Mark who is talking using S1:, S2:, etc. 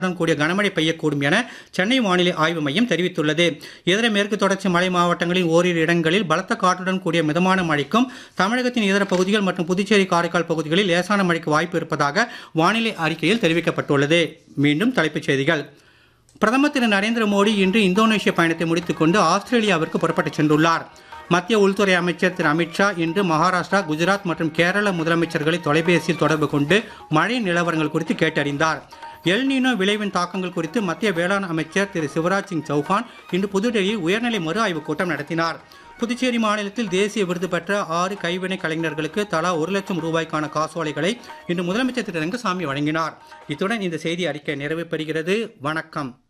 S1: உடன் கூடிய கனமழை பெய்யக்கூடும் என சென்னை வானிலை ஆய்வு மையம் தெரிவித்துள்ளது இதர மேற்கு தொடர்ச்சி மலை மாவட்டங்களின் ஓரிரு இடங்களில் பலத்த காற்றுடன் கூடிய மிதமான மழைக்கும் தமிழகத்தின் இதர பகுதிகள் மற்றும் புதுச்சேரி காரைக்கால் பகுதிகளில் லேசான மழைக்கு வாய்ப்பு இருப்பதாக வானிலை அறிக்கையில் தெரிவிக்கப்பட்டுள்ளது மீண்டும் தலைப்புச் செய்திகள் பிரதமர் திரு நரேந்திர மோடி இன்று இந்தோனேஷிய பயணத்தை முடித்துக்கொண்டு ஆஸ்திரேலியாவிற்கு புறப்பட்டுச் சென்றுள்ளார் மத்திய உள்துறை அமைச்சர் திரு அமித்ஷா இன்று மகாராஷ்டிரா குஜராத் மற்றும் கேரள முதலமைச்சர்களை தொலைபேசியில் தொடர்பு கொண்டு மழை நிலவரங்கள் குறித்து கேட்டறிந்தார் எல்நீனோ விளைவின் தாக்கங்கள் குறித்து மத்திய வேளாண் அமைச்சர் திரு சிவராஜ் சிங் சௌஹான் இன்று புதுடெல்லியில் உயர்நிலை மறு ஆய்வுக் கூட்டம் நடத்தினார் புதுச்சேரி மாநிலத்தில் தேசிய விருது பெற்ற ஆறு கைவினை கலைஞர்களுக்கு தலா ஒரு லட்சம் ரூபாய்க்கான காசோலைகளை இன்று முதலமைச்சர் திரு ரங்கசாமி வழங்கினார் இத்துடன் இந்த செய்தி அறிக்கை நிறைவு பெறுகிறது வணக்கம்